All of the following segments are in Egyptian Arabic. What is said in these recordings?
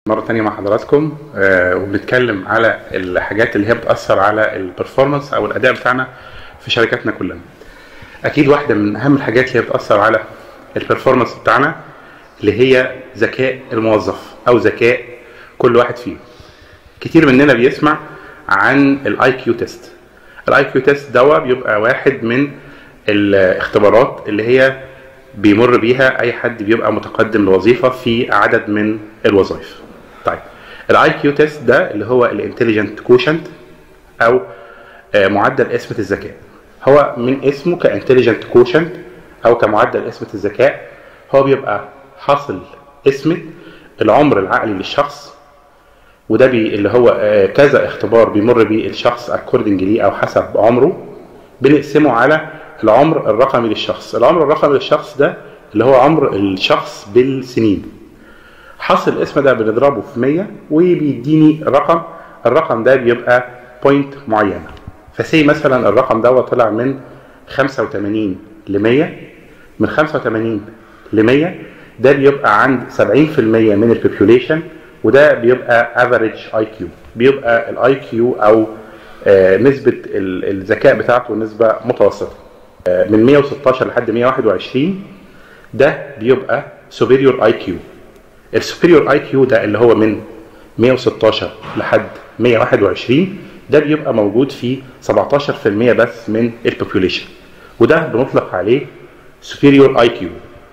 مرة تانية مع حضراتكم آه، وبنتكلم على الحاجات اللي هي بتأثر على البرفورمانس أو الأداء بتاعنا في شركاتنا كلنا. أكيد واحدة من أهم الحاجات اللي هي بتأثر على البرفورمانس بتاعنا اللي هي ذكاء الموظف أو ذكاء كل واحد فيهم. كتير مننا بيسمع عن الاي كيو تيست. الاي كيو تيست دوا بيبقى واحد من الاختبارات اللي هي بيمر بيها اي حد بيبقى متقدم لوظيفه في عدد من الوظائف. طيب الاي كيو تيست ده اللي هو الانتليجنت كوشنت او آه، معدل اسمه الذكاء. هو من اسمه كانتليجنت كوشنت او كمعدل اسمه الذكاء هو بيبقى حاصل اسمه العمر العقلي للشخص وده بي اللي هو آه، كذا اختبار بيمر بيه الشخص اكوردنج ليه او حسب عمره بنقسمه على العمر الرقمي للشخص العمر الرقمي للشخص ده اللي هو عمر الشخص بالسنين حاصل الاسم ده بنضربه في 100 وبيديني رقم الرقم ده بيبقى بوينت معينه فسي مثلا الرقم ده طلع من 85 ل 100 من 85 ل 100 ده بيبقى عند 70% من البوبيوليشن وده بيبقى افريج اي كيو بيبقى الاي كيو او آه، نسبه ال- الذكاء بتاعته نسبه متوسطه آه، من 116 لحد 121 ده بيبقى سوبيريور اي كيو السوبيريور اي كيو ده اللي هو من 116 لحد 121 ده بيبقى موجود في 17% بس من البوبيوليشن وده بنطلق عليه سوبيريور اي كيو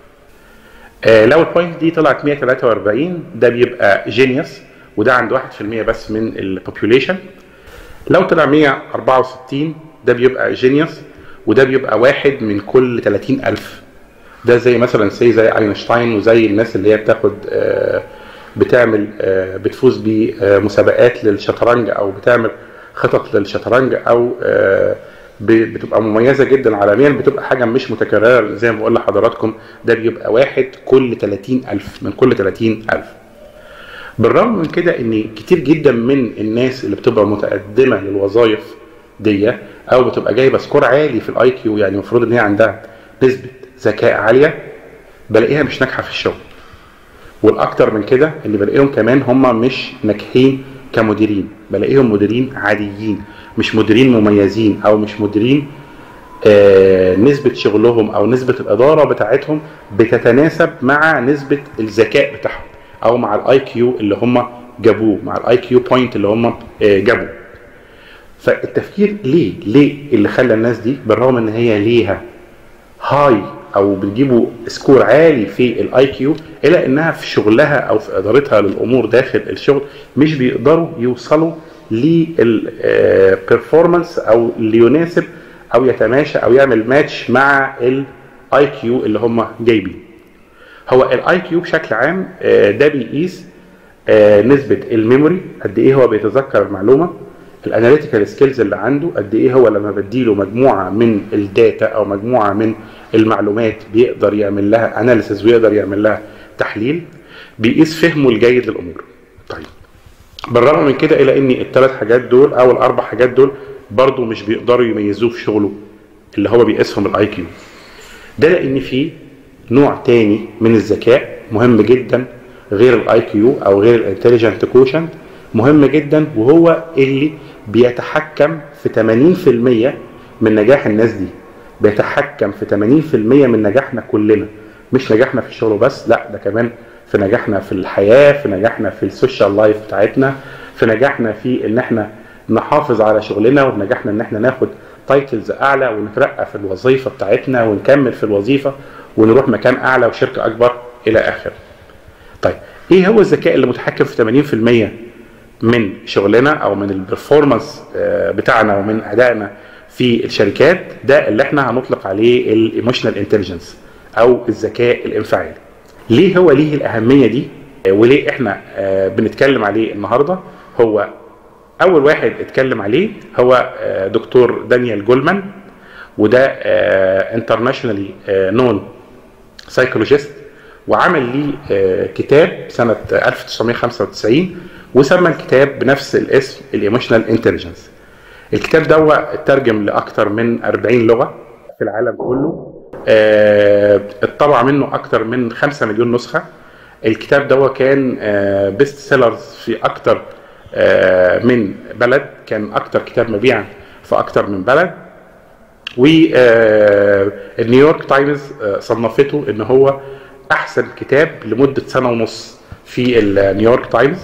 آه، لو البوينت دي طلعت 143 ده بيبقى جينيوس وده عند 1% بس من البوبيوليشن لو طلع 164 ده بيبقى جينيوس وده بيبقى واحد من كل 30 ألف ده زي مثلا زي زي اينشتاين وزي الناس اللي هي بتاخد آه، بتعمل آه، بتفوز بمسابقات للشطرنج او بتعمل خطط للشطرنج او آه، ب- بتبقى مميزه جدا عالميا بتبقى حاجه مش متكرره زي ما بقول لحضراتكم ده بيبقى واحد كل 30 ألف من كل 30 ألف بالرغم من كده ان كتير جدا من الناس اللي بتبقى متقدمه للوظائف دي او بتبقى جايبه سكور عالي في الاي كيو يعني المفروض ان هي عندها نسبه ذكاء عاليه بلاقيها مش ناجحه في الشغل والاكتر من كده اللي بلاقيهم كمان هم مش ناجحين كمديرين بلاقيهم مديرين عاديين مش مديرين مميزين او مش مديرين آه، نسبة شغلهم أو نسبة الإدارة بتاعتهم بتتناسب مع نسبة الذكاء بتاعهم أو مع الأي كيو اللي هم جابوه مع الأي كيو بوينت اللي هم آه، جابوه فالتفكير ليه ليه اللي خلى الناس دي بالرغم ان هي ليها هاي او بتجيبوا سكور عالي في الاي كيو الا انها في شغلها او في ادارتها للامور داخل الشغل مش بيقدروا يوصلوا للبرفورمانس او اللي يناسب او يتماشى او يعمل ماتش مع الاي كيو اللي هم جايبين هو الاي كيو بشكل عام آه، ده بيقيس آه، نسبه الميموري قد ايه هو بيتذكر المعلومه الاناليتيكال سكيلز اللي عنده قد ايه هو لما بديله مجموعه من الداتا او مجموعه من المعلومات بيقدر يعمل لها اناليسيس ويقدر يعمل لها تحليل بيقيس فهمه الجيد للامور طيب بالرغم من كده الا ان الثلاث حاجات دول او الاربع حاجات دول برضه مش بيقدروا يميزوه في شغله اللي هو بيقيسهم الاي كيو ده لان في نوع تاني من الذكاء مهم جدا غير الاي كيو او غير الانتليجنت كوشنت مهم جدا وهو اللي بيتحكم في 80% من نجاح الناس دي بيتحكم في 80% من نجاحنا كلنا مش نجاحنا في الشغل بس لا ده كمان في نجاحنا في الحياة في نجاحنا في السوشيال لايف بتاعتنا في نجاحنا في ان احنا نحافظ على شغلنا وفي نجاحنا ان احنا ناخد تايتلز اعلى ونترقى في الوظيفة بتاعتنا ونكمل في الوظيفة ونروح مكان اعلى وشركة اكبر الى اخره طيب ايه هو الذكاء اللي متحكم في 80% من شغلنا او من البرفورمانس بتاعنا ومن ادائنا في الشركات ده اللي احنا هنطلق عليه الايموشنال انتليجنس او الذكاء الانفعالي ليه هو ليه الاهميه دي آه، وليه احنا آه، بنتكلم عليه النهارده هو اول واحد اتكلم عليه هو آه، دكتور دانيال جولمان وده انترناشونالي نون سايكولوجيست وعمل ليه آه، كتاب سنة 1995 وسمى الكتاب بنفس الاسم الايموشنال انتليجنس الكتاب ده اترجم لأكثر من 40 لغة في العالم كله آه، اتطبع منه أكثر من 5 مليون نسخة الكتاب ده كان بيست سيلرز في اكتر آه، من بلد كان اكتر كتاب مبيعا في اكتر من بلد والنيويورك تايمز صنفته ان هو احسن كتاب لمده سنه ونص في النيويورك تايمز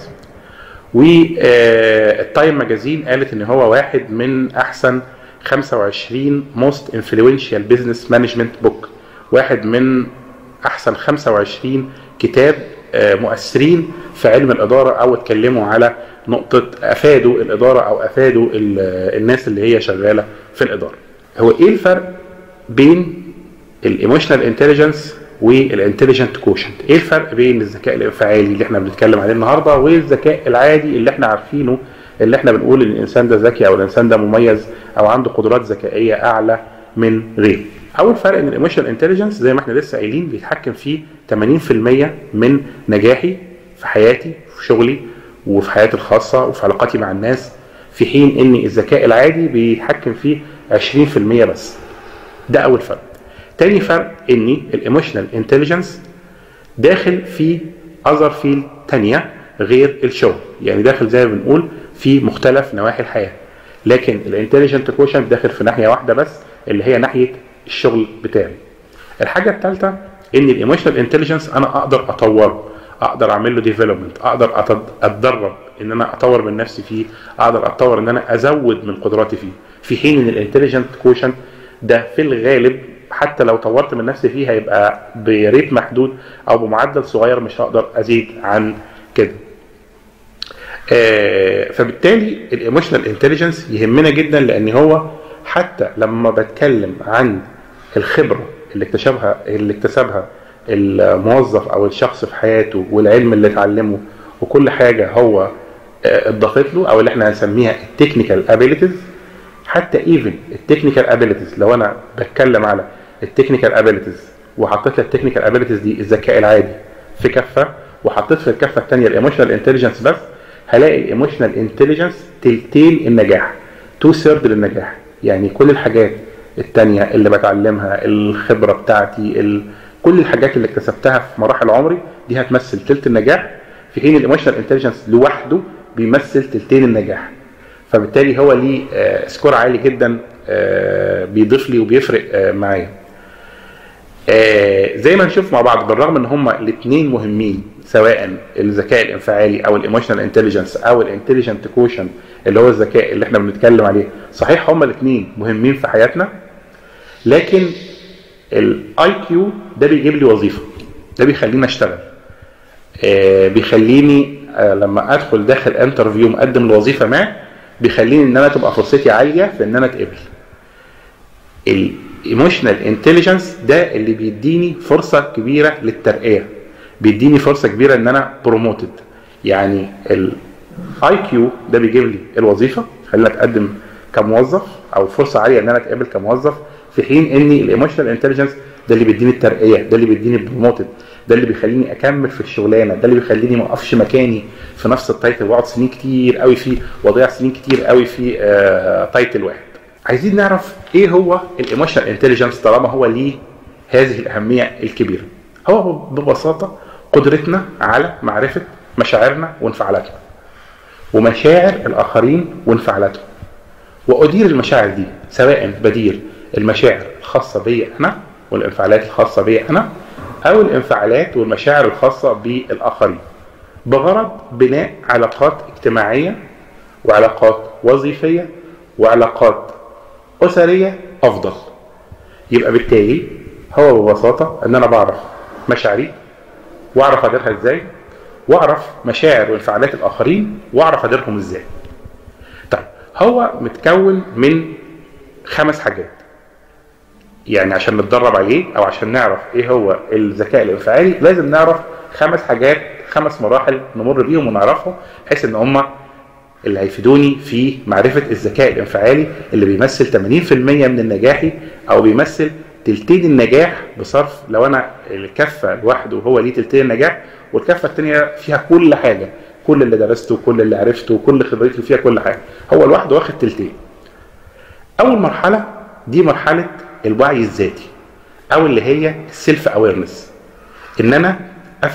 والتايم ماجازين قالت ان هو واحد من احسن 25 موست انفلونشال بزنس مانجمنت بوك واحد من احسن 25 كتاب آه، مؤثرين في علم الاداره او اتكلموا على نقطه افادوا الاداره او افادوا ال- الناس اللي هي شغاله في الاداره. هو ايه الفرق بين الايموشنال انتليجنس والانتليجنت كوشنت؟ ايه الفرق بين الذكاء الانفعالي اللي احنا بنتكلم عليه النهارده والذكاء العادي اللي احنا عارفينه اللي احنا بنقول ان الانسان ده ذكي او الانسان ده مميز او عنده قدرات ذكائيه اعلى من غيره. اول فرق ان الايموشنال انتليجنس زي ما احنا لسه قايلين بيتحكم فيه 80% من نجاحي في حياتي في شغلي وفي حياتي الخاصه وفي علاقاتي مع الناس في حين ان الذكاء العادي بيتحكم فيه 20% بس. ده اول فرق. تاني فرق ان الايموشنال انتليجنس داخل في اذر فيلد تانية غير الشغل يعني داخل زي ما بنقول في مختلف نواحي الحياه لكن الانتليجنت كوشنت داخل في ناحيه واحده بس اللي هي ناحيه الشغل بتاعي الحاجه الثالثه ان الايموشنال انتليجنس انا اقدر اطوره اقدر اعمل له ديفلوبمنت اقدر أتد- اتدرب ان انا اطور من نفسي فيه اقدر اتطور ان انا ازود من قدراتي فيه في حين ان الانتليجنت كوشنت ده في الغالب حتى لو طورت من نفسي فيه هيبقى بريت محدود او بمعدل صغير مش هقدر ازيد عن كده آه، فبالتالي الايموشنال انتليجنس يهمنا جدا لان هو حتى لما بتكلم عن الخبره اللي اكتسبها اللي اكتسبها الموظف او الشخص في حياته والعلم اللي اتعلمه وكل حاجه هو آه، اتضافت له او اللي احنا هنسميها التكنيكال ابيليتيز حتى ايفن التكنيكال ابيليتيز لو انا بتكلم على التكنيكال ابيليتيز وحطيت التكنيكال ابيليتيز دي الذكاء العادي في كفه وحطيت في الكفه الثانيه الايموشنال انتليجنس بس هلاقي الايموشنال انتليجنس تلتين النجاح تو ثيرد للنجاح يعني كل الحاجات التانية اللي بتعلمها الخبرة بتاعتي ال... كل الحاجات اللي اكتسبتها في مراحل عمري دي هتمثل تلت النجاح في حين الايموشنال انتليجنس لوحده بيمثل تلتين النجاح فبالتالي هو ليه آه، سكور عالي جدا آه، بيضيف لي وبيفرق آه، معايا آه، زي ما نشوف مع بعض بالرغم ان هما الاثنين مهمين سواء الذكاء الانفعالي او الايموشنال انتليجنس او الانتليجنت كوشن اللي هو الذكاء اللي احنا بنتكلم عليه صحيح هما الاثنين مهمين في حياتنا لكن الاي كيو ده بيجيب لي وظيفه ده بيخليني اشتغل آه، بيخليني آه، لما ادخل داخل انترفيو مقدم لوظيفه ما بيخليني ان انا تبقى فرصتي عاليه في ان انا اتقبل الايموشنال انتليجنس ده اللي بيديني فرصه كبيره للترقيه بيديني فرصه كبيره ان انا بروموتد يعني الاي كيو ده بيجيب لي الوظيفه خلينا اتقدم كموظف او فرصه عاليه ان انا اتقبل كموظف في حين ان الايموشنال انتليجنس ده اللي بيديني الترقيه ده اللي بيديني البروموتد ده اللي بيخليني اكمل في الشغلانه ده اللي بيخليني ما اقفش مكاني في نفس التايتل واقعد سنين كتير قوي فيه واضيع سنين كتير قوي في آه تايتل واحد عايزين نعرف ايه هو الايموشنال انتليجنس طالما هو ليه هذه الاهميه الكبيره هو ببساطه قدرتنا على معرفه مشاعرنا وانفعالاتنا ومشاعر الاخرين وانفعالاتهم وادير المشاعر دي سواء بدير المشاعر الخاصه بي انا والانفعالات الخاصه بي انا او الانفعالات والمشاعر الخاصه بالاخرين بغرض بناء علاقات اجتماعيه وعلاقات وظيفيه وعلاقات اسريه افضل يبقى بالتالي هو ببساطه ان انا بعرف مشاعري واعرف اديرها ازاي واعرف مشاعر وانفعالات الاخرين واعرف اديرهم ازاي طيب هو متكون من خمس حاجات يعني عشان نتدرب عليه او عشان نعرف ايه هو الذكاء الانفعالي لازم نعرف خمس حاجات خمس مراحل نمر بيهم ونعرفهم بحيث ان هم اللي هيفيدوني في معرفة الذكاء الانفعالي اللي بيمثل 80% من النجاحي او بيمثل تلتين النجاح بصرف لو انا الكفة لوحده هو ليه تلتين النجاح والكفة التانية فيها كل حاجة كل اللي درسته كل اللي عرفته كل خبرتي فيها كل حاجة هو لوحده واخد تلتين اول مرحلة دي مرحلة الوعي الذاتي او اللي هي السيلف اويرنس ان انا افهم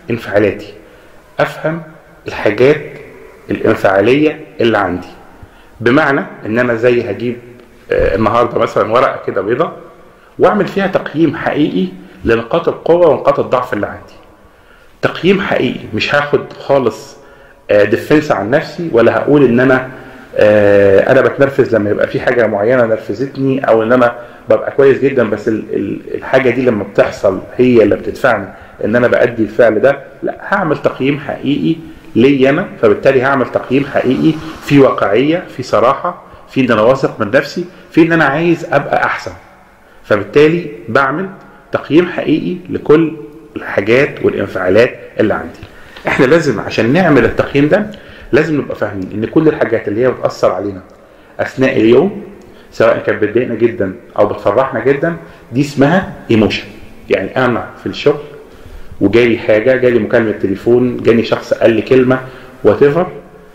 انفعالاتي افهم الحاجات الانفعاليه اللي عندي بمعنى ان انا زي هجيب آه، النهارده مثلا ورقه كده بيضه واعمل فيها تقييم حقيقي لنقاط القوه ونقاط الضعف اللي عندي تقييم حقيقي مش هاخد خالص ديفنس عن نفسي ولا هقول ان انا آه، انا بتنرفز لما يبقى في حاجه معينه نرفزتني او ان انا ببقى كويس جدا بس ال- ال- الحاجه دي لما بتحصل هي اللي بتدفعني ان انا بادي الفعل ده لا هعمل تقييم حقيقي ليا انا فبالتالي هعمل تقييم حقيقي في واقعيه في صراحه في ان انا واثق من نفسي في ان انا عايز ابقى احسن فبالتالي بعمل تقييم حقيقي لكل الحاجات والانفعالات اللي عندي احنا لازم عشان نعمل التقييم ده لازم نبقى فاهمين ان كل الحاجات اللي هي بتاثر علينا اثناء اليوم سواء كانت بتضايقنا جدا او بتفرحنا جدا دي اسمها ايموشن يعني انا في الشغل وجالي حاجه جالي مكالمه تليفون جاني شخص قال لي كلمه وات ايفر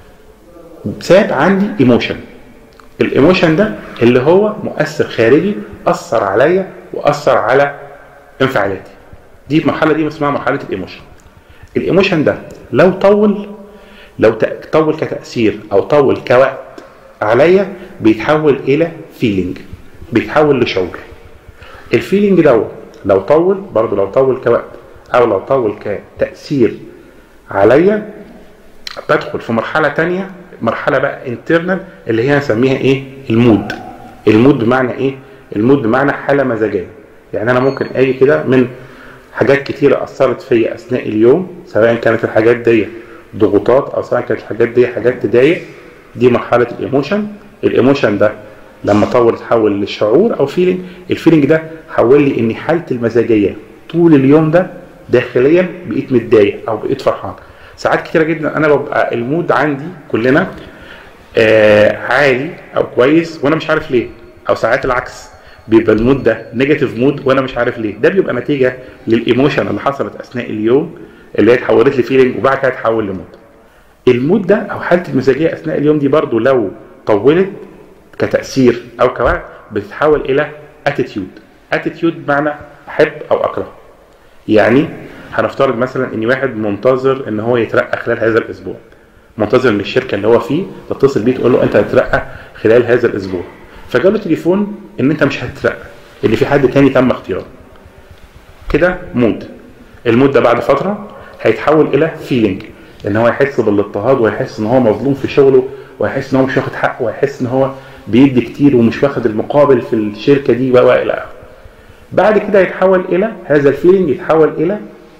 ساب عندي ايموشن الايموشن ده اللي هو مؤثر خارجي اثر عليا واثر على انفعالاتي دي المرحله دي اسمها مرحله الايموشن الايموشن ده لو طول لو ت- طول كتاثير او طول كوقت عليا بيتحول الى فيلينج بيتحول لشعور الفيلينج ده لو طول برضه لو طول كوقت او لو طول كتاثير عليا بدخل في مرحله تانية مرحله بقى انترنال اللي هي هنسميها ايه المود المود بمعنى ايه المود بمعنى حاله مزاجيه يعني انا ممكن اجي كده من حاجات كتيرة أثرت فيا أثناء اليوم سواء كانت الحاجات دي ضغوطات أو سواء كانت الحاجات دي حاجات تضايق دي مرحلة الإيموشن الإيموشن ده لما طول تحول لشعور أو فيلينج الفيلينج ده حول لي إن حالتي المزاجية طول اليوم ده داخليا بقيت متضايق أو بقيت فرحان ساعات كتيرة جدا أنا ببقى المود عندي كلنا آه عالي أو كويس وأنا مش عارف ليه أو ساعات العكس بيبقى المود ده نيجاتيف مود وانا مش عارف ليه ده بيبقى نتيجه للايموشن اللي حصلت اثناء اليوم اللي هي اتحولت لي فيلينج وبعد كده تحول لمود المود ده او حالتي المزاجيه اثناء اليوم دي برضو لو طولت كتاثير او كوعي بتتحول الى اتيتيود اتيتيود بمعنى احب او اكره يعني هنفترض مثلا ان واحد منتظر ان هو يترقى خلال هذا الاسبوع منتظر ان الشركه اللي هو فيه تتصل بيه تقول له انت هتترقى خلال هذا الاسبوع فجاله تليفون ان انت مش هتترقى ان في حد تاني تم اختياره كده مود المود ده بعد فتره هيتحول الى فيلينج ان هو يحس بالاضطهاد ويحس ان هو مظلوم في شغله ويحس ان هو مش واخد حقه ويحس ان هو بيدي كتير ومش واخد المقابل في الشركه دي و الى اخره بعد كده يتحول الى هذا الفيلينج يتحول الى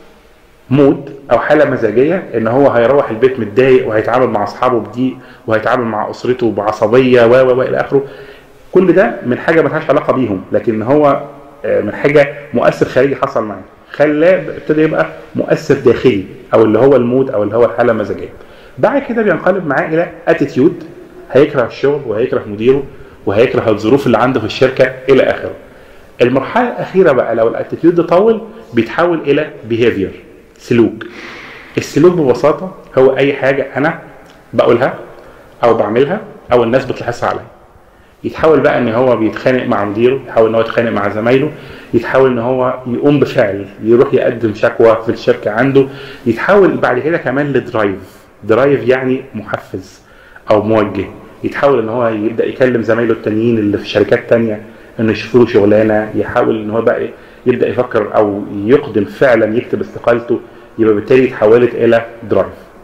مود او حاله مزاجيه ان هو هيروح البيت متضايق وهيتعامل مع اصحابه بضيق وهيتعامل مع اسرته بعصبيه و و الى اخره كل ده من حاجه ملهاش علاقه بيهم لكن هو آه، من حاجه مؤثر خارجي حصل معاه خلاه ابتدى يبقى مؤثر داخلي او اللي هو المود او اللي هو الحاله المزاجيه بعد كده بينقلب معاه الى اتيتيود هيكره الشغل وهيكره مديره وهيكره الظروف اللي عنده في الشركه الى اخره المرحله الاخيره بقى لو الاتيتيود ده طول بيتحول الى بيهيفير سلوك السلوك ببساطه هو اي حاجه انا بقولها او بعملها او الناس بتلاحظها عليا يتحول بقى ان هو بيتخانق مع مديره يحاول ان هو يتخانق مع زمايله يتحول ان هو يقوم بفعل يروح يقدم شكوى في الشركه عنده يتحول بعد كده كمان لدرايف درايف يعني محفز او موجه يتحول ان هو يبدا يكلم زمايله التانيين اللي في شركات تانية انه يشوفوا له شغلانه يحاول ان هو بقى إيه، يبدا يفكر او يقدم فعلا يكتب استقالته يبقى بالتالي اتحولت الى درايف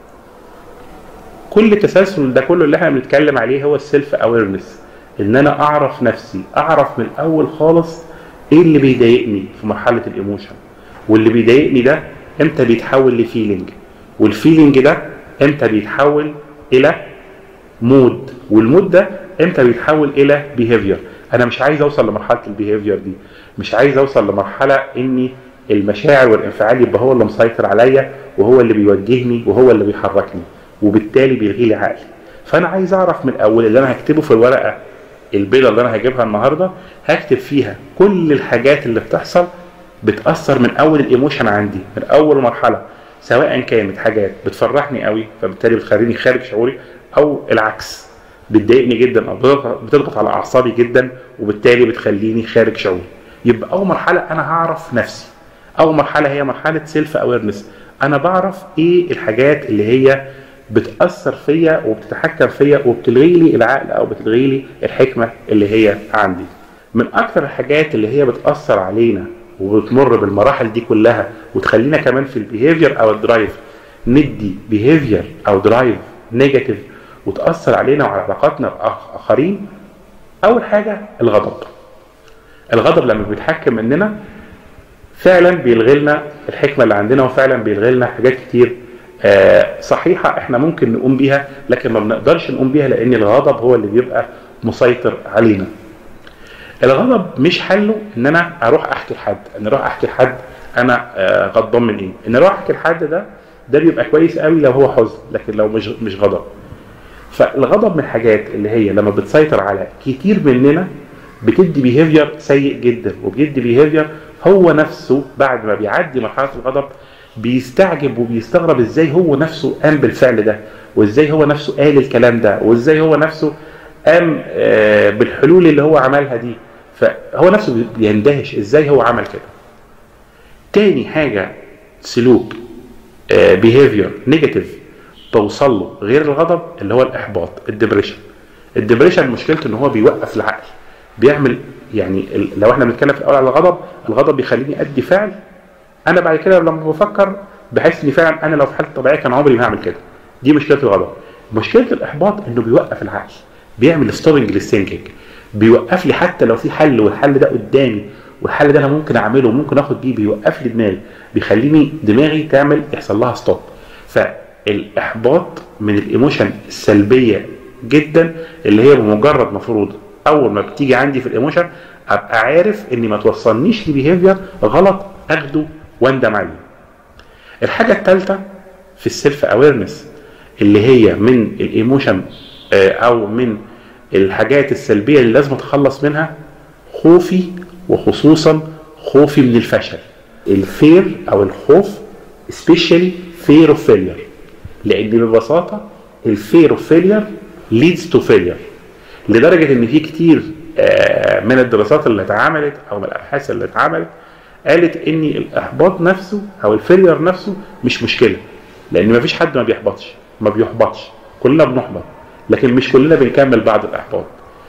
كل التسلسل ده كله اللي احنا بنتكلم عليه هو السيلف اويرنس ان انا اعرف نفسي اعرف من الاول خالص ايه اللي بيضايقني في مرحله الايموشن واللي بيضايقني ده امتى بيتحول لفيلينج والفيلينج ده امتى بيتحول الى مود والمود ده امتى بيتحول الى بيهيفير انا مش عايز اوصل لمرحله البيهيفير دي مش عايز اوصل لمرحله اني المشاعر والانفعال يبقى هو اللي مسيطر عليا وهو اللي بيوجهني وهو اللي بيحركني وبالتالي بيلغي لي عقلي فانا عايز اعرف من الاول اللي انا هكتبه في الورقه البيضه اللي انا هجيبها النهارده هكتب فيها كل الحاجات اللي بتحصل بتاثر من اول الايموشن عندي من اول مرحله سواء كانت حاجات بتفرحني قوي فبالتالي بتخليني خارج شعوري او العكس بتضايقني جدا او بتضغط- بتضغط على اعصابي جدا وبالتالي بتخليني خارج شعوري يبقى اول مرحله انا هعرف نفسي اول مرحله هي مرحله سيلف اويرنس انا بعرف ايه الحاجات اللي هي بتاثر فيا وبتتحكم فيا وبتلغي لي العقل او بتلغي لي الحكمه اللي هي عندي من اكثر الحاجات اللي هي بتاثر علينا وبتمر بالمراحل دي كلها وتخلينا كمان في البيهيفير او الدرايف ندي بيهيفير او درايف نيجاتيف وتاثر علينا وعلى علاقاتنا باخرين اول حاجه الغضب الغضب لما بيتحكم مننا فعلا بيلغي لنا الحكمه اللي عندنا وفعلا بيلغي لنا حاجات كتير آه، صحيحه احنا ممكن نقوم بيها لكن ما بنقدرش نقوم بيها لان الغضب هو اللي بيبقى مسيطر علينا الغضب مش حله ان انا اروح احكي لحد ان اروح احكي لحد انا آه، غضبان من ايه ان اروح احكي لحد ده ده بيبقى كويس قوي لو هو حزن لكن لو مش مش غضب فالغضب من الحاجات اللي هي لما بتسيطر على كتير مننا بتدي بيهيفير سيء جدا وبيدي بيهيفير هو نفسه بعد ما بيعدي مرحله الغضب بيستعجب وبيستغرب ازاي هو نفسه قام بالفعل ده وازاي هو نفسه قال الكلام ده وازاي هو نفسه قام آه، بالحلول اللي هو عملها دي فهو نفسه بيندهش ازاي هو عمل كده تاني حاجه سلوك بيهيفير نيجاتيف توصل له غير الغضب اللي هو الاحباط الدبريشن الدبريشن مشكلته ان هو بيوقف العقل بيعمل يعني ال- لو احنا بنتكلم في الاول على الغضب الغضب بيخليني ادي فعل انا بعد كده لما بفكر بحس اني فعلا انا لو في حالة طبيعيه كان عمري ما هعمل كده دي مشكله الغضب مشكله الاحباط انه بيوقف العقل بيعمل ستوبنج للثينكينج بيوقف لي حتى لو في حل والحل ده قدامي والحل ده انا ممكن اعمله وممكن اخد بيه بيوقف لي دماغي بيخليني دماغي تعمل يحصل لها ستوب فالاحباط من الايموشن السلبيه جدا اللي هي بمجرد مفروض اول ما بتيجي عندي في الايموشن ابقى عارف اني ما توصلنيش لبيهيفير غلط اخده واندم عليه الحاجه الثالثه في السيلف اويرنس اللي هي من الايموشن آه، او من الحاجات السلبيه اللي لازم اتخلص منها خوفي وخصوصا خوفي من الفشل الفير او الخوف especially fear of failure لان ببساطه الفير اوف فيلير leads to failure لدرجه ان في كتير آه، من الدراسات اللي اتعملت او من الابحاث اللي اتعملت قالت ان الاحباط نفسه او الفيلير نفسه مش مشكله لان مفيش حد ما بيحبطش ما بيحبطش كلنا بنحبط لكن مش كلنا بنكمل بعد الاحباط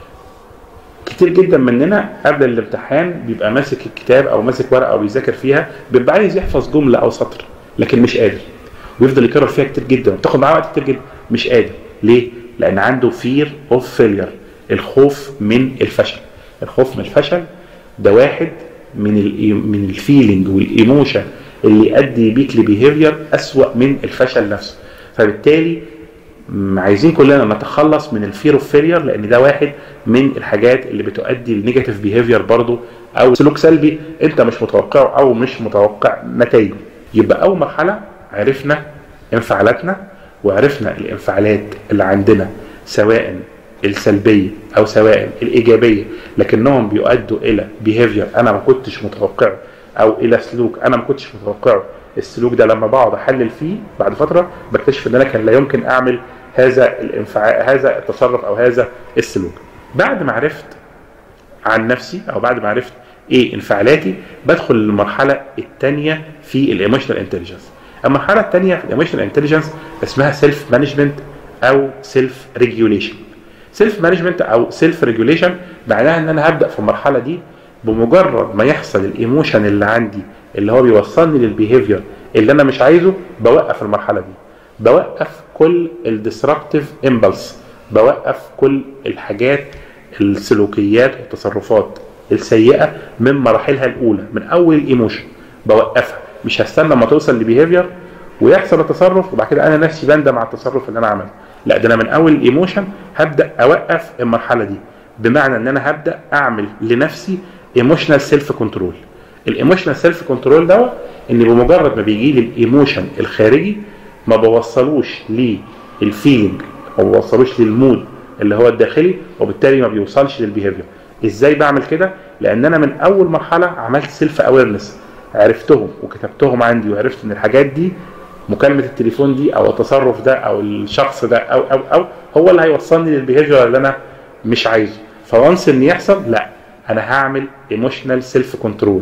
كتير جدا مننا قبل الامتحان بيبقى ماسك الكتاب او ماسك ورقه او بيذاكر فيها بيبقى عايز يحفظ جمله او سطر لكن مش قادر ويفضل يكرر فيها كتير جدا وتاخد معاه وقت كتير جدا مش قادر ليه؟ لان عنده فير اوف فيلير الخوف من الفشل الخوف من الفشل ده واحد من ال من الفيلينج والايموشن اللي يؤدي بيك لبيهيفير اسوأ من الفشل نفسه فبالتالي م- عايزين كلنا نتخلص من الفير اوف فيلير لان ده واحد من الحاجات اللي بتؤدي لنيجاتيف بيهيفير برضو او سلوك سلبي انت مش متوقعه او مش متوقع نتائجه يبقى اول مرحله عرفنا انفعالاتنا وعرفنا الانفعالات اللي عندنا سواء السلبيه او سواء الايجابيه لكنهم بيؤدوا الى بيهيفير انا ما كنتش متوقعه او الى سلوك انا ما كنتش متوقعه السلوك ده لما بقعد احلل فيه بعد فتره بكتشف ان انا كان لا يمكن اعمل هذا الانفعال هذا التصرف او هذا السلوك بعد ما عرفت عن نفسي او بعد ما عرفت ايه انفعالاتي بدخل للمرحله الثانيه في الايموشنال انتليجنس المرحله الثانيه في الايموشنال انتليجنس اسمها سيلف مانجمنت او سيلف ريجوليشن سيلف مانجمنت او سيلف ريجوليشن معناها ان انا هبدا في المرحله دي بمجرد ما يحصل الايموشن اللي عندي اللي هو بيوصلني للبيهيفير اللي انا مش عايزه بوقف المرحله دي بوقف كل الديسربتيف امبلس بوقف كل الحاجات السلوكيات والتصرفات السيئه من مراحلها الاولى من اول الايموشن بوقفها مش هستنى لما توصل لبيهيفير ويحصل التصرف وبعد كده انا نفسي بندم على التصرف اللي انا عملته لا ده انا من اول الايموشن هبدا اوقف المرحله دي بمعنى ان انا هبدا اعمل لنفسي ايموشنال سيلف كنترول الايموشنال سيلف كنترول دوت ان بمجرد ما بيجي لي الايموشن الخارجي ما بوصلوش للفيلينج ما بوصلوش للمود اللي هو الداخلي وبالتالي ما بيوصلش للبيهيفير ازاي بعمل كده لان انا من اول مرحله عملت سيلف اويرنس عرفتهم وكتبتهم عندي وعرفت ان الحاجات دي مكالمه التليفون دي او التصرف ده او الشخص ده او او او هو اللي هيوصلني للبيهيفير اللي انا مش عايزه فوانس ان يحصل لا انا هعمل ايموشنال سيلف كنترول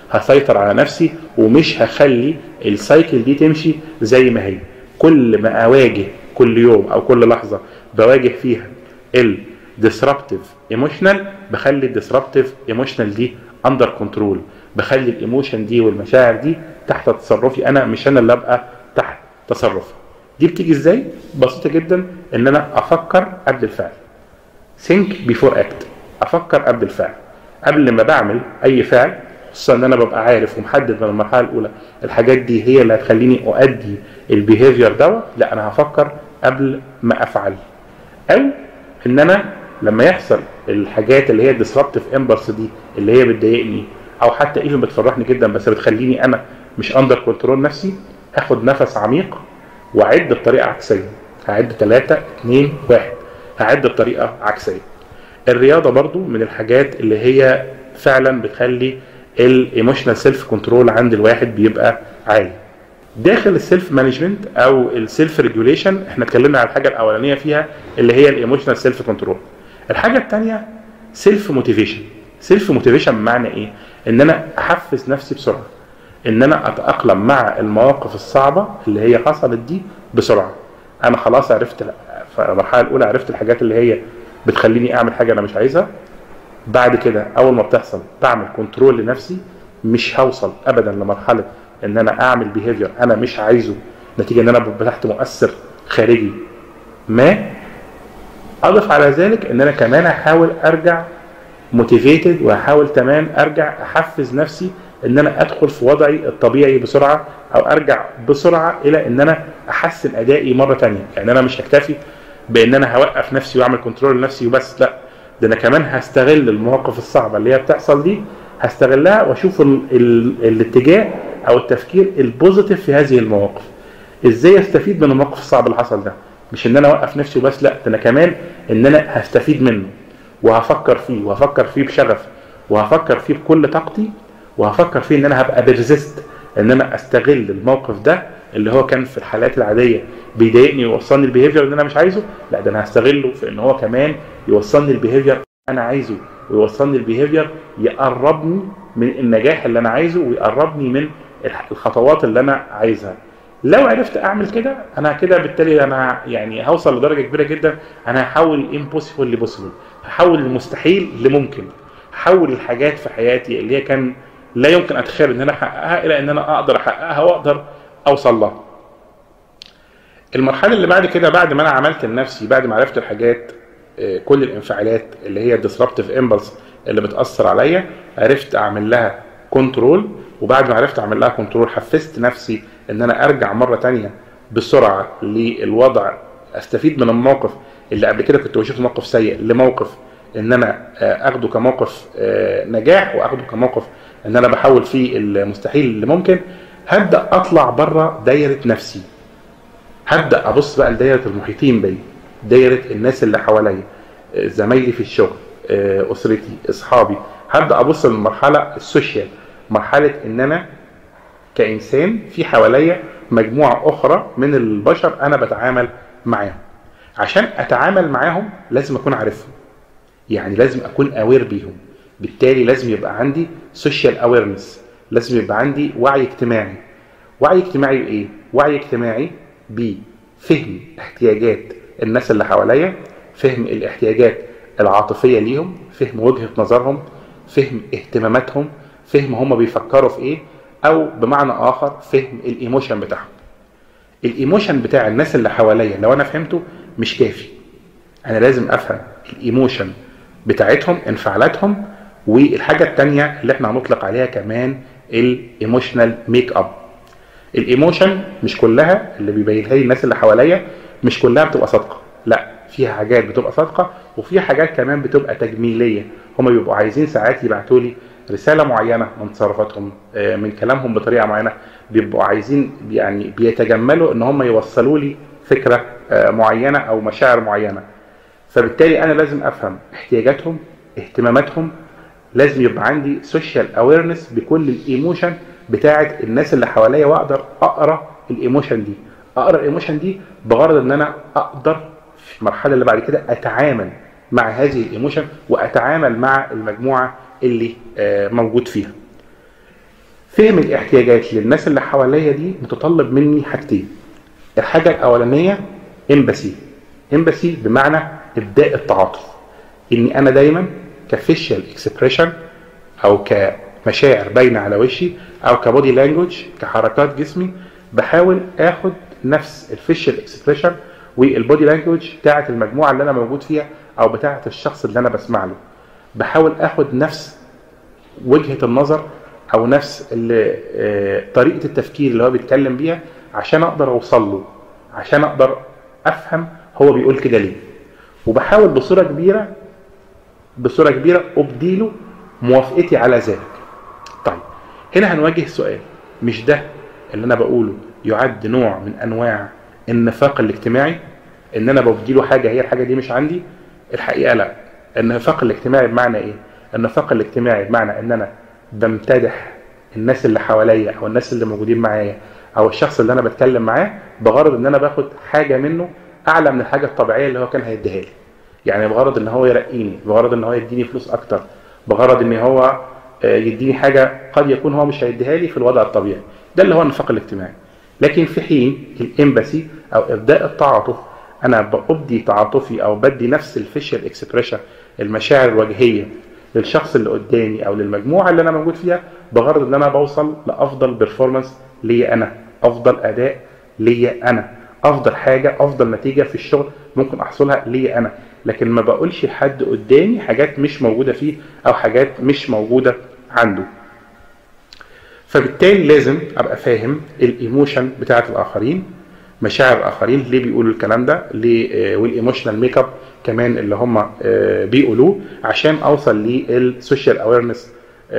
هسيطر على نفسي ومش هخلي السايكل دي تمشي زي ما هي كل ما اواجه كل يوم او كل لحظه بواجه فيها الديسربتيف ايموشنال بخلي الديسربتيف ايموشنال دي اندر كنترول بخلي الايموشن دي والمشاعر دي تحت تصرفي انا مش انا اللي ابقى تحت تصرفي دي بتيجي ازاي بسيطه جدا ان انا افكر قبل الفعل think before act افكر قبل الفعل قبل ما بعمل اي فعل خصوصا ان انا ببقى عارف ومحدد من المرحله الاولى الحاجات دي هي اللي هتخليني اؤدي البيهيفير دوت لا انا هفكر قبل ما افعل او ان انا لما يحصل الحاجات اللي هي الديسربتيف امبرس دي اللي هي بتضايقني او حتى ايفن بتفرحني جدا بس بتخليني انا مش اندر كنترول نفسي هاخد نفس عميق واعد بطريقه عكسيه هعد 3 2 1 هعد بطريقه عكسيه الرياضه برضو من الحاجات اللي هي فعلا بتخلي الايموشنال سيلف كنترول عند الواحد بيبقى عالي داخل السيلف مانجمنت او السيلف ريجوليشن احنا اتكلمنا على الحاجه الاولانيه فيها اللي هي الايموشنال سيلف كنترول الحاجه الثانيه سيلف موتيفيشن سيلف موتيفيشن بمعنى ايه ان انا احفز نفسي بسرعه ان انا اتاقلم مع المواقف الصعبه اللي هي حصلت دي بسرعه انا خلاص عرفت في المرحله الاولى عرفت الحاجات اللي هي بتخليني اعمل حاجه انا مش عايزها بعد كده اول ما بتحصل بعمل كنترول لنفسي مش هوصل ابدا لمرحله ان انا اعمل بيهيفير انا مش عايزه نتيجه ان انا ببقى تحت مؤثر خارجي ما اضف على ذلك ان انا كمان هحاول ارجع موتيفيتد وهحاول تمام ارجع احفز نفسي ان انا ادخل في وضعي الطبيعي بسرعه او ارجع بسرعه الى ان انا احسن ادائي مره تانية يعني انا مش هكتفي بان انا هوقف نفسي واعمل كنترول لنفسي وبس لا ده انا كمان هستغل المواقف الصعبه اللي هي بتحصل دي هستغلها واشوف ال ال الاتجاه او التفكير البوزيتيف في هذه المواقف ازاي استفيد من الموقف الصعب اللي حصل ده مش ان انا اوقف نفسي وبس لا ده انا كمان ان انا هستفيد منه وهفكر فيه وهفكر فيه بشغف وهفكر فيه بكل طاقتي وهفكر فيه ان انا هبقى برزست ان انا استغل الموقف ده اللي هو كان في الحالات العاديه بيضايقني ويوصلني البيهيفير اللي انا مش عايزه لا ده انا هستغله في ان هو كمان يوصلني البيهيفير انا عايزه ويوصلني البيهيفير يقربني من النجاح اللي انا عايزه ويقربني من الخطوات اللي انا عايزها لو عرفت اعمل كده انا كده بالتالي انا يعني هوصل لدرجه كبيره جدا انا هحول امبوسيبل لبوسيبل هحول المستحيل لممكن هحول الحاجات في حياتي اللي هي كان لا يمكن اتخيل ان انا احققها الى ان انا اقدر احققها واقدر اوصل لها المرحله اللي بعد كده بعد ما انا عملت لنفسي بعد ما عرفت الحاجات كل الانفعالات اللي هي الديسربتيف امبلس اللي بتاثر عليا عرفت اعمل لها كنترول وبعد ما عرفت اعمل لها كنترول حفزت نفسي ان انا ارجع مره تانية بسرعه للوضع استفيد من الموقف اللي قبل كده كنت بشوفه موقف سيء لموقف ان انا اخده كموقف نجاح واخده كموقف ان انا بحول فيه المستحيل اللي ممكن هبدا اطلع بره دايره نفسي هبدا ابص بقى لدايره المحيطين بي دايره الناس اللي حواليا زمايلي في الشغل اسرتي اصحابي هبدا ابص للمرحله السوشيال مرحله ان انا كانسان في حواليا مجموعه اخرى من البشر انا بتعامل معاهم عشان اتعامل معاهم لازم اكون عارفهم يعني لازم اكون اوير بيهم بالتالي لازم يبقى عندي سوشيال اويرنس لازم يبقى عندي وعي اجتماعي وعي اجتماعي بايه وعي اجتماعي بفهم احتياجات الناس اللي حواليا فهم الاحتياجات العاطفيه ليهم فهم وجهه نظرهم فهم اهتماماتهم فهم هم بيفكروا في ايه او بمعنى اخر فهم الايموشن بتاعهم الايموشن بتاع الناس اللي حواليا لو انا فهمته مش كافي انا لازم افهم الايموشن بتاعتهم انفعالاتهم والحاجه الثانيه اللي احنا هنطلق عليها كمان الايموشنال ميك اب الايموشن مش كلها اللي بيبينها لي الناس اللي حواليا مش كلها بتبقى صادقه لا فيها حاجات بتبقى صادقه وفي حاجات كمان بتبقى تجميليه هم بيبقوا عايزين ساعات يبعتوا لي رساله معينه من تصرفاتهم من كلامهم بطريقه معينه بيبقوا عايزين يعني بيتجملوا ان هم يوصلوا لي فكره معينه او مشاعر معينه فبالتالي انا لازم افهم احتياجاتهم اهتماماتهم لازم يبقى عندي سوشيال اويرنس بكل الايموشن بتاعه الناس اللي حواليا واقدر اقرا الايموشن دي اقرا الايموشن دي بغرض ان انا اقدر في المرحله اللي بعد كده اتعامل مع هذه الايموشن واتعامل مع المجموعه اللي موجود فيها فهم الاحتياجات للناس اللي حواليا دي متطلب مني حاجتين الحاجه الاولانيه امباسي امباسي بمعنى ابداء التعاطف اني انا دايما كفيشال اكسبريشن او كمشاعر باينه على وشي او كبودي لانجوج كحركات جسمي بحاول اخد نفس الفيشال اكسبريشن والبودي لانجوج بتاعه المجموعه اللي انا موجود فيها او بتاعه الشخص اللي انا بسمع له بحاول اخد نفس وجهه النظر او نفس اللي آه، طريقه التفكير اللي هو بيتكلم بيها عشان اقدر اوصل له عشان اقدر افهم هو بيقول كده ليه وبحاول بصوره كبيره بصوره كبيره ابديله موافقتي على ذلك طيب هنا هنواجه سؤال مش ده اللي انا بقوله يعد نوع من انواع النفاق الاجتماعي ان انا ببديله حاجه هي الحاجه دي مش عندي الحقيقه لا النفاق الاجتماعي بمعنى ايه النفاق الاجتماعي بمعنى ان انا بمتدح الناس اللي حواليا او الناس اللي موجودين معايا او الشخص اللي انا بتكلم معاه بغرض ان انا باخد حاجه منه اعلى من الحاجه الطبيعيه اللي هو كان هيديها لي يعني بغرض ان هو يرقيني بغرض ان هو يديني فلوس اكتر بغرض ان هو آه، يديني حاجه قد يكون هو مش هيديها لي في الوضع الطبيعي ده اللي هو النفاق الاجتماعي لكن في حين الامباسي او ابداء التعاطف انا بابدي تعاطفي او بدي نفس الفيشل اكسبريشن المشاعر الوجهيه للشخص اللي قدامي او للمجموعه اللي انا موجود فيها بغرض ان انا بوصل لافضل بيرفورمانس ليا انا افضل اداء ليا انا افضل حاجه افضل نتيجه في الشغل ممكن احصلها ليا انا لكن ما بقولش لحد قدامي حاجات مش موجوده فيه او حاجات مش موجوده عنده فبالتالي لازم ابقى فاهم الايموشن بتاعت الاخرين مشاعر الاخرين ليه بيقولوا الكلام ده ليه والايموشنال ميك اب كمان اللي هم آه، بيقولوه عشان اوصل للسوشيال اويرنس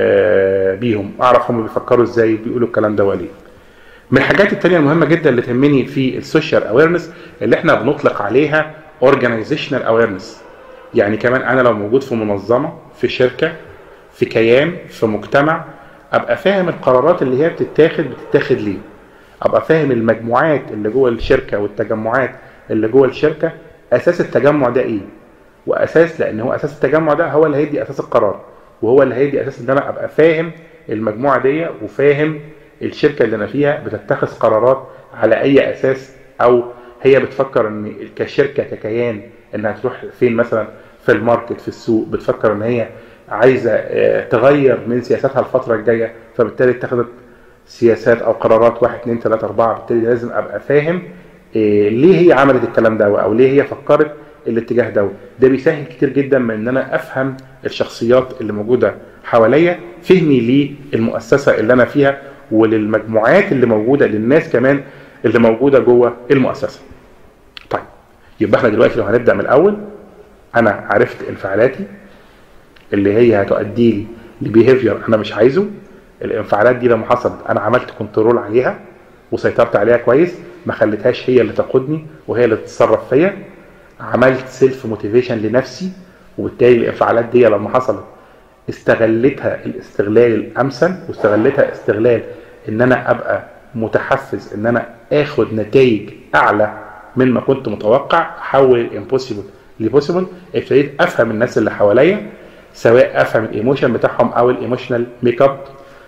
بيهم اعرف هم بيفكروا ازاي بيقولوا الكلام ده وليه من الحاجات التانية المهمة جدا اللي تهمني في السوشيال اويرنس اللي احنا بنطلق عليها اورجانيزيشنال اويرنس يعني كمان انا لو موجود في منظمة في شركة في كيان في مجتمع ابقى فاهم القرارات اللي هي بتتاخد بتتاخد ليه ابقى فاهم المجموعات اللي جوه الشركه والتجمعات اللي جوه الشركه اساس التجمع ده ايه واساس لان هو اساس التجمع ده هو اللي هيدي اساس القرار وهو اللي هيدي اساس ان انا ابقى فاهم المجموعه دي وفاهم الشركه اللي انا فيها بتتخذ قرارات على اي اساس او هي بتفكر ان كشركه ككيان انها تروح فين مثلا في الماركت في السوق بتفكر ان هي عايزه آه، تغير من سياساتها الفتره الجايه فبالتالي اتخذت سياسات او قرارات واحد اثنين ثلاثة اربعة بالتالي لازم ابقى فاهم إيه ليه هي عملت الكلام ده او ليه هي فكرت الاتجاه ده ده بيسهل كتير جدا من ان انا افهم الشخصيات اللي موجودة حواليا فهمي للمؤسسة اللي انا فيها وللمجموعات اللي موجودة للناس كمان اللي موجودة جوه المؤسسة طيب يبقى احنا دلوقتي لو هنبدأ من الاول انا عرفت انفعالاتي اللي هي هتؤدي لي لبيهيفير انا مش عايزه الانفعالات دي لما حصلت انا عملت كنترول عليها وسيطرت عليها كويس ما خليتهاش هي اللي تقودني وهي اللي تتصرف فيا عملت سيلف موتيفيشن لنفسي وبالتالي الانفعالات دي لما حصلت استغلتها الاستغلال الامثل واستغلتها استغلال ان انا ابقى متحفز ان انا اخد نتائج اعلى من ما كنت متوقع احول الامبوسيبل لبوسيبل ابتديت افهم الناس اللي حواليا سواء افهم الايموشن بتاعهم او الايموشنال ميك اب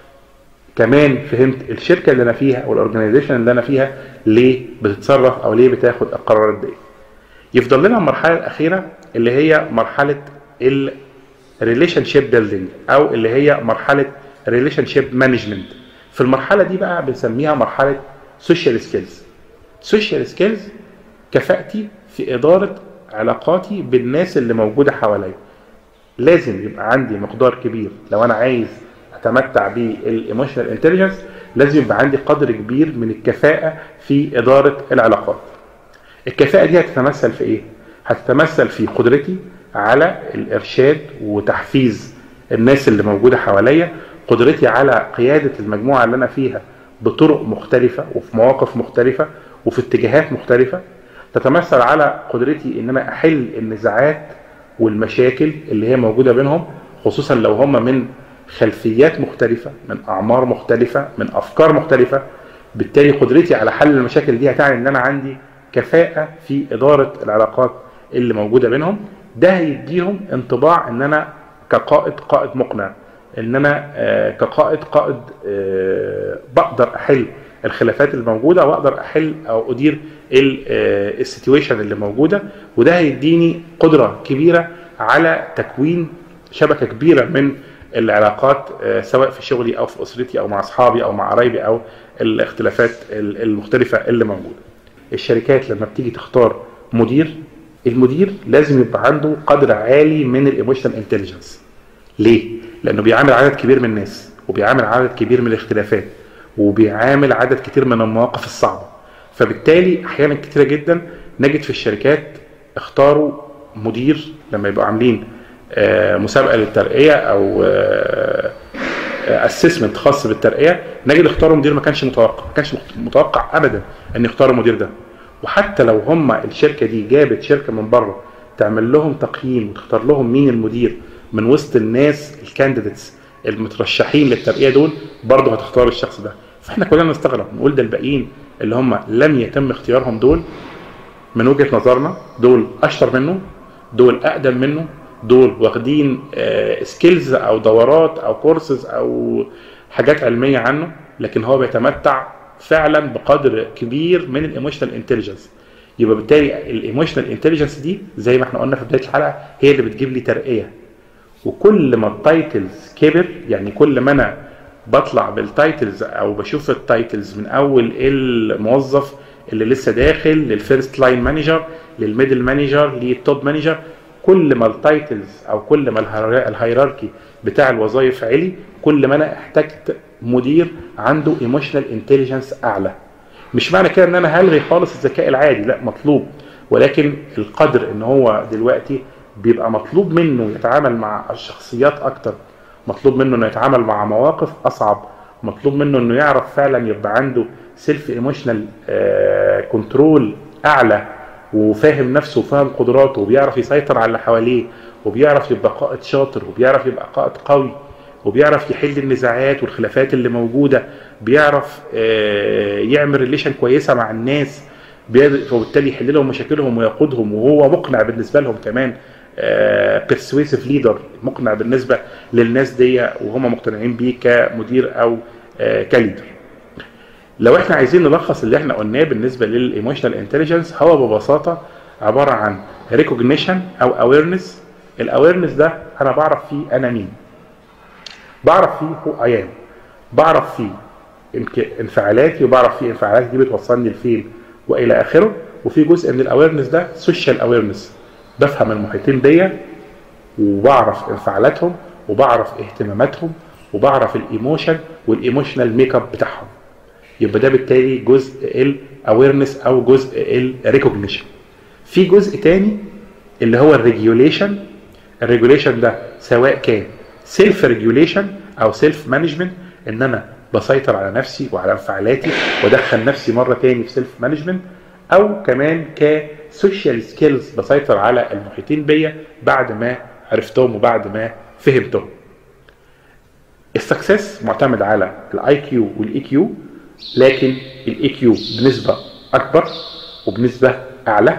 كمان فهمت الشركه اللي انا فيها والاورجنايزيشن اللي انا فيها ليه بتتصرف او ليه بتاخد القرارات دي يفضل لنا المرحله الاخيره اللي هي مرحله الريليشن شيب بيلدينج او اللي هي مرحله ريليشن شيب مانجمنت في المرحله دي بقى بنسميها مرحله سوشيال سكيلز سوشيال سكيلز كفاءتي في اداره علاقاتي بالناس اللي موجوده حواليا لازم يبقى عندي مقدار كبير لو انا عايز اتمتع بالايموشنال انتليجنس لازم يبقى عندي قدر كبير من الكفاءه في اداره العلاقات الكفاءه دي هتتمثل في ايه هتتمثل في قدرتي على الارشاد وتحفيز الناس اللي موجوده حواليا قدرتي على قياده المجموعه اللي انا فيها بطرق مختلفه وفي مواقف مختلفه وفي اتجاهات مختلفه تتمثل على قدرتي ان انا احل النزاعات والمشاكل اللي هي موجوده بينهم خصوصا لو هم من خلفيات مختلفة من أعمار مختلفة من أفكار مختلفة بالتالي قدرتي على حل المشاكل دي هتعني إن أنا عندي كفاءة في إدارة العلاقات اللي موجودة بينهم ده هيديهم انطباع إن أنا كقائد قائد مقنع ان انا آه، كقائد قائد آه، بقدر احل الخلافات الموجوده واقدر احل او ادير السيتويشن اللي موجوده وده هيديني قدره كبيره على تكوين شبكه كبيره من العلاقات آه، سواء في شغلي او في اسرتي او مع اصحابي او مع قرايبي او الاختلافات ال- المختلفه اللي موجوده. الشركات لما بتيجي تختار مدير المدير لازم يبقى عنده قدر عالي من الايموشنال انتليجنس. ليه؟ لانه بيعامل عدد كبير من الناس وبيعامل عدد كبير من الاختلافات وبيعامل عدد كتير من المواقف الصعبه. فبالتالي احيانا كتيره جدا نجد في الشركات اختاروا مدير لما يبقوا عاملين آه، مسابقه للترقيه او اسسمنت خاص بالترقيه نجد اختاروا مدير ما كانش متوقع ما كانش متوقع ابدا ان يختاروا المدير ده وحتى لو هم الشركه دي جابت شركه من بره تعمل لهم تقييم وتختار لهم مين المدير من وسط الناس الكانديديتس المترشحين للترقيه دول برضه هتختار الشخص ده فاحنا كلنا نستغرب نقول ده الباقيين اللي هم لم يتم اختيارهم دول من وجهه نظرنا دول اشطر منه دول اقدم منه دول واخدين سكيلز او دورات او كورسز او حاجات علميه عنه لكن هو بيتمتع فعلا بقدر كبير من الايموشنال انتليجنس يبقى بالتالي الايموشنال انتليجنس دي زي ما احنا قلنا في بدايه الحلقه هي اللي بتجيب لي ترقيه وكل ما التايتلز كبر يعني كل ما انا بطلع بالتايتلز او بشوف التايتلز من اول الموظف اللي لسه داخل للفيرست لاين مانجر للميدل مانجر للتوب مانجر كل ما التايتلز او كل ما الهيرا- الهيراركي بتاع الوظائف عالي كل ما انا احتجت مدير عنده ايموشنال انتليجنس اعلى مش معنى كده ان انا هلغي خالص الذكاء العادي لا مطلوب ولكن القدر ان هو دلوقتي بيبقى مطلوب منه يتعامل مع الشخصيات اكتر مطلوب منه انه يتعامل مع مواقف اصعب مطلوب منه انه يعرف فعلا يبقى عنده سيلف ايموشنال كنترول اعلى وفاهم نفسه وفاهم قدراته وبيعرف يسيطر على اللي حواليه وبيعرف يبقى قائد شاطر وبيعرف يبقى قائد قوي وبيعرف يحل النزاعات والخلافات اللي موجوده بيعرف آه، يعمل ريليشن كويسه مع الناس بي- وبالتالي يحل لهم مشاكلهم ويقودهم وهو مقنع بالنسبه لهم كمان بيرسويسيف ليدر مقنع بالنسبه للناس دي وهم مقتنعين بيه كمدير او آه، كليدر لو احنا عايزين نلخص اللي احنا قلناه بالنسبه للايموشنال انتليجنس هو ببساطه عباره عن ريكوجنيشن او اويرنس الاويرنس ده انا بعرف فيه انا مين بعرف فيه هو ايام بعرف فيه إنك- انفعالاتي وبعرف فيه انفعالاتي دي بتوصلني لفين والى اخره وفي جزء من الاويرنس ده سوشيال اويرنس بفهم المحيطين بيا وبعرف انفعالاتهم وبعرف اهتماماتهم وبعرف الايموشن والايموشنال ميك اب بتاعهم يبقى ده بالتالي جزء الاويرنس او جزء الريكوجنيشن في جزء تاني اللي هو الريجوليشن الريجوليشن ده سواء كان سيلف ريجوليشن او سيلف مانجمنت ان انا بسيطر على نفسي وعلى انفعالاتي وادخل نفسي مره تاني في سيلف مانجمنت او كمان كسوشيال سكيلز بسيطر على المحيطين بيا بعد ما عرفتهم وبعد ما فهمتهم السكسس معتمد على الاي كيو والاي كيو لكن الاي كيو بنسبه اكبر وبنسبه اعلى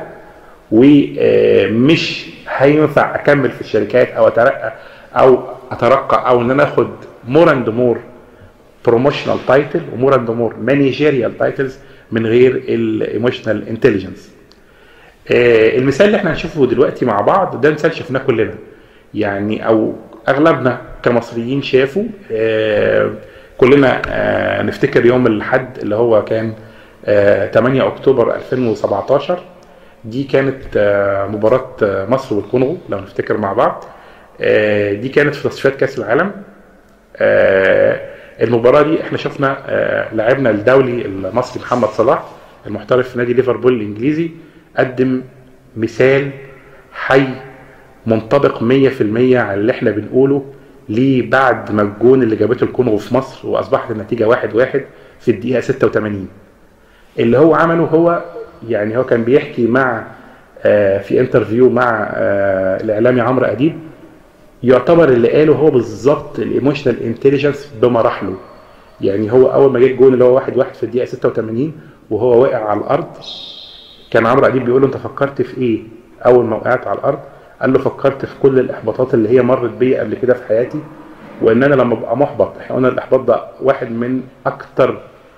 ومش هينفع اكمل في الشركات او اترقى او اترقى او ان انا اخد مور اند مور بروموشنال تايتل ومور اند مور مانجيريال تايتلز من غير الايموشنال انتليجنس المثال اللي احنا هنشوفه دلوقتي مع بعض ده مثال شفناه كلنا يعني او اغلبنا كمصريين شافوا آه، كلنا آه، نفتكر يوم الاحد اللي هو كان آه، 8 اكتوبر 2017 دي كانت آه، مباراة آه، مصر والكونغو لو نفتكر مع بعض آه، دي كانت في تصفيات كأس العالم آه، المباراة دي احنا شفنا آه، لاعبنا الدولي المصري محمد صلاح المحترف في نادي ليفربول الانجليزي قدم مثال حي منطبق 100% على اللي احنا بنقوله ليه بعد ما الجون اللي جابته الكونغو في مصر واصبحت النتيجه 1-1 واحد واحد في الدقيقه 86 اللي هو عمله هو يعني هو كان بيحكي مع آه، في انترفيو مع آه، الاعلامي عمرو اديب يعتبر اللي قاله هو بالظبط الايموشنال انتليجنس بمراحله يعني هو اول ما جه الجون اللي هو 1-1 واحد واحد في الدقيقه 86 وهو واقع على الارض كان عمرو اديب بيقول له انت فكرت في ايه اول ما وقعت على الارض قال له فكرت في كل الاحباطات اللي هي مرت بيا قبل كده في حياتي وان انا لما ابقى محبط احنا قلنا الاحباط ده واحد من اكتر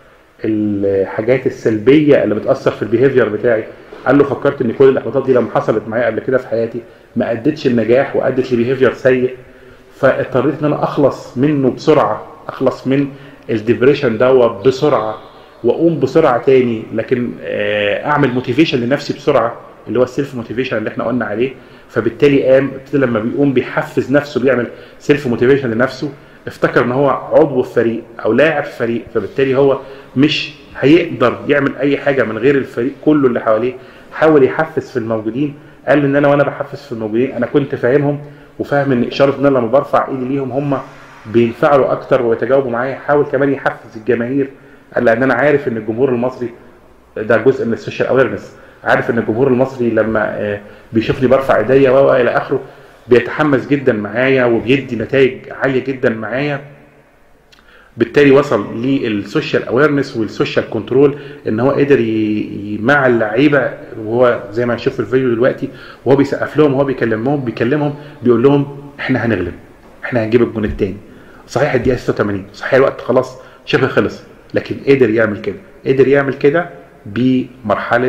الحاجات السلبيه اللي بتاثر في البيهيفير بتاعي قال له فكرت ان كل الاحباطات دي لما حصلت معايا قبل كده في حياتي ما ادتش النجاح وادت لبيهيفير سيء فاضطريت ان انا اخلص منه بسرعه اخلص من الديبريشن دوت بسرعه واقوم بسرعه تاني لكن آه، اعمل موتيفيشن لنفسي بسرعه اللي هو السيلف موتيفيشن اللي احنا قلنا عليه فبالتالي قام ابتدى لما بيقوم بيحفز نفسه بيعمل سيلف موتيفيشن لنفسه افتكر ان هو عضو في فريق او لاعب في فريق فبالتالي هو مش هيقدر يعمل اي حاجه من غير الفريق كله اللي حواليه حاول يحفز في الموجودين قال ان انا وانا بحفز في الموجودين انا كنت فاهمهم وفاهم ان اشاره ان انا لما برفع ايدي ليهم هم بينفعلوا اكتر ويتجاوبوا معايا حاول كمان يحفز الجماهير قال لان انا عارف ان الجمهور المصري ده جزء من السوشيال اويرنس عارف ان الجمهور المصري لما آه، بيشوفني برفع ايديا و الى اخره بيتحمس جدا معايا وبيدي نتائج عاليه جدا معايا بالتالي وصل للسوشيال اويرنس والسوشيال كنترول ان هو قدر ي- ي- مع اللعيبه وهو زي ما هنشوف في الفيديو دلوقتي وهو بيسقف لهم وهو بيكلمهم بيكلمهم بيقول لهم احنا هنغلب احنا هنجيب الجون الثاني صحيح الدقيقه 86 صحيح الوقت خلاص شبه خلص لكن قدر يعمل كده قدر يعمل كده بمرحله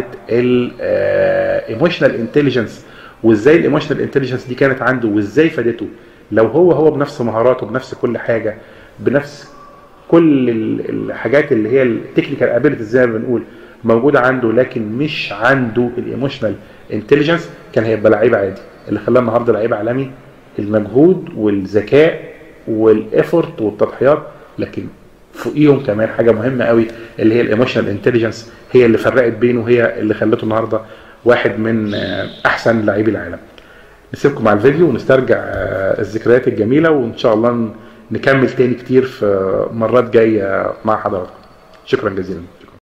الايموشنال انتليجنس وازاي الايموشنال انتليجنس دي كانت عنده وازاي فادته لو هو هو بنفس مهاراته بنفس كل حاجه بنفس كل ال- الحاجات اللي هي التكنيكال ابيلتيز زي ما بنقول موجوده عنده لكن مش عنده الايموشنال انتليجنس كان هيبقى لعيب عادي اللي خلاه النهارده لعيب عالمي المجهود والذكاء والافورت والتضحيات لكن فوقيهم كمان حاجه مهمه قوي اللي هي الايموشنال انتليجنس هي اللي فرقت بينه هي اللي خلته النهارده واحد من آه، احسن لاعبي العالم نسيبكم مع الفيديو ونسترجع آه، الذكريات الجميله وان شاء الله ن- نكمل تاني كتير في مرات جايه مع حضراتكم شكرا جزيلا